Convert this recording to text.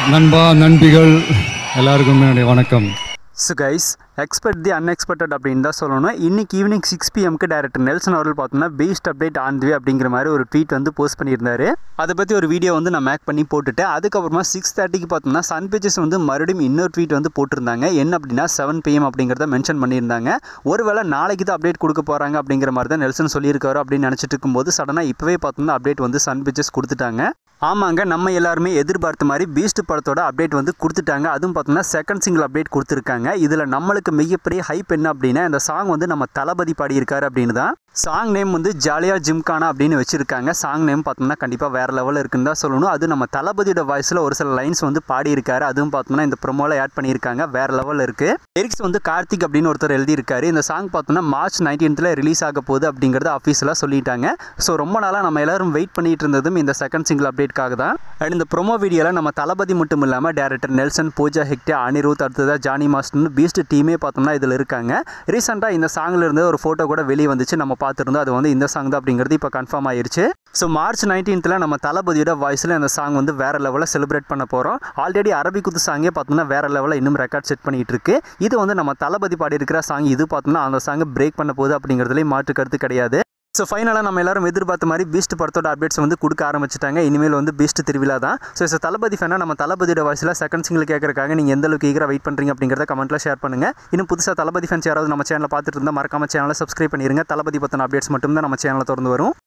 நண்பா நண்பிகள் எல்லாருக்கும் என்னுடைய வணக்கம் so guys expect the unexpected அப்படின்னு தான் சொல்லணும் இன்னைக்கு ஈவினிங் சிக்ஸ் பிஎம்க்கு டேரக்டர் நெல்சன் அவர்கள் பார்த்தோம்னா பீஸ்ட் அப்டேட் ஆன் வே அப்படிங்கிற மாதிரி ஒரு ட்வீட் வந்து போஸ்ட் பண்ணியிருந்தாரு அதை பற்றி ஒரு வீடியோ வந்து நான் மேக் பண்ணி போட்டுட்டேன் அதுக்கப்புறமா சிக்ஸ் தேர்ட்டிக்கு பார்த்தோம்னா சன் பேஜஸ் வந்து மறுபடியும் இன்னொரு ட்வீட் வந்து போட்டிருந்தாங்க என்ன அப்படின்னா செவன் பிஎம் அப்படிங்கிறத மென்ஷன் பண்ணியிருந்தாங்க ஒருவேளை நாளைக்கு தான் அப்டேட் கொடுக்க போகிறாங்க அப்படிங்கிற மாதிரி தான் நெல்சன் சொல்லியிருக்காரு அப்படின்னு நினச்சிட்டு இருக்கும்போது சடனாக இப்போவே பார்த்தோம்னா அப்டேட் வந்து சன் பேஜஸ் கொடுத்துட்டாங்க ஆமாங்க நம்ம எல்லாருமே எதிர்பார்த்த மாதிரி பீஸ்ட் படத்தோட அப்டேட் வந்து கொடுத்துட்டாங்க அதுவும் பார்த்தோம்னா செகண்ட் சிங்கிள் அப்டேட் கொடுத்துருக்காங்க இதில் நம்மளுக்கு மிகப்பெரிய ஹைப் என்ன அப்படின்னா இந்த சாங் வந்து நம்ம தளபதி பாடியிருக்காரு அப்படின்னு தான் சாங் நேம் வந்து ஜாலியாக ஜிம்கானா அப்படின்னு வச்சுருக்காங்க சாங் நேம் பார்த்தோம்னா கண்டிப்பாக வேறு லெவலில் இருக்குன்னு தான் சொல்லணும் அது நம்ம தளபதியோட வாய்ஸில் ஒரு சில லைன்ஸ் வந்து பாடியிருக்காரு அதுவும் பார்த்தோம்னா இந்த ப்ரொமோவில் ஆட் பண்ணியிருக்காங்க வேறு லெவலில் இருக்குது லிரிக்ஸ் வந்து கார்த்திக் அப்படின்னு ஒருத்தர் எழுதியிருக்காரு இந்த சாங் பார்த்தோம்னா மார்ச் நைன்டீன்த்தில் ரிலீஸ் ஆக போகுது அப்படிங்கிறத அஃபீஷியலாக சொல்லிட்டாங்க ஸோ ரொம்ப நாளாக நம்ம எல்லாரும் வெயிட் பண்ணிட்டு இருந்ததும் இந்த செகண்ட் சிங்கிள் அப்டேட்காக தான் அண்ட் இந்த ப்ரொமோ வீடியோவில் நம்ம தளபதி மட்டும் இல்லாமல் டேரக்டர் நெல்சன் பூஜா ஹெக்டே அனிருத் அடுத்ததாக ஜானி மாஸ்டர்னு பீஸ்ட் டீமே பார்த்தோம்னா இதில் இருக்காங்க ரீசெண்டாக இந்த சாங்கில் இருந்து ஒரு ஃபோட்டோ கூட வெளியே வந்துச்சு நம்ம பார்த்துருந்தோம் அது வந்து இந்த சாங் தான் அப்படிங்கிறது இப்போ கன்ஃபார்ம் ஆயிருச்சு ஸோ மார்ச் நைன்டீன்த்தில் நம்ம தளபதியோட வாய்ஸில் அந்த சாங் வந்து வேறு லெவலில் செலிப்ரேட் பண்ண போகிறோம் ஆல்ரெடி அரபி குத்து சாங்கே பார்த்தோம்னா வேறு லெவலில் இன்னும் ரெக்கார்ட் செட் பண்ணிட்டு இருக்கு இது வந்து நம்ம தளபதி பாடி இருக்கிற சாங் இது பார்த்தோம்னா அந்த சாங்கை பிரேக் பண்ண போகுது அப்படிங்கிறதுலேயும் மாற்று கருத்து கிடையாது ஸோ ஃபைனலாக நம்ம எல்லாரும் எதிர்பார்த்த மாதிரி பீஸ்ட் படத்தோட அப்டேட்ஸ் வந்து கொடுக்க ஆரம்பிச்சிட்டாங்க இனிமேல் வந்து பீஸ்ட் திருவிழா தான் ஸோ ஸோ தளபதி ஃபேனாக நம்ம தளபதியோட வாய்ஸில் செகண்ட் சிங்கிள் கேட்கறக்காக நீங்கள் எந்த அளவுக்கு ஈகராக வெயிட் பண்ணுறீங்க அப்படிங்கிறத கமெண்ட்டில் ஷேர் பண்ணுங்கள் இன்னும் புதுசாக தளபதி ஃபேன்ஸ் யாராவது நம்ம சேனலை பார்த்துட்டு இருந்தால் மறக்காம சேனலை சப்ஸ்கிரைப் பண்ணிருங்க தளபதி பற்றின அப்டேட்ஸ் மட்டும் தான் நம்ம சேனலில் திறந்து வரும்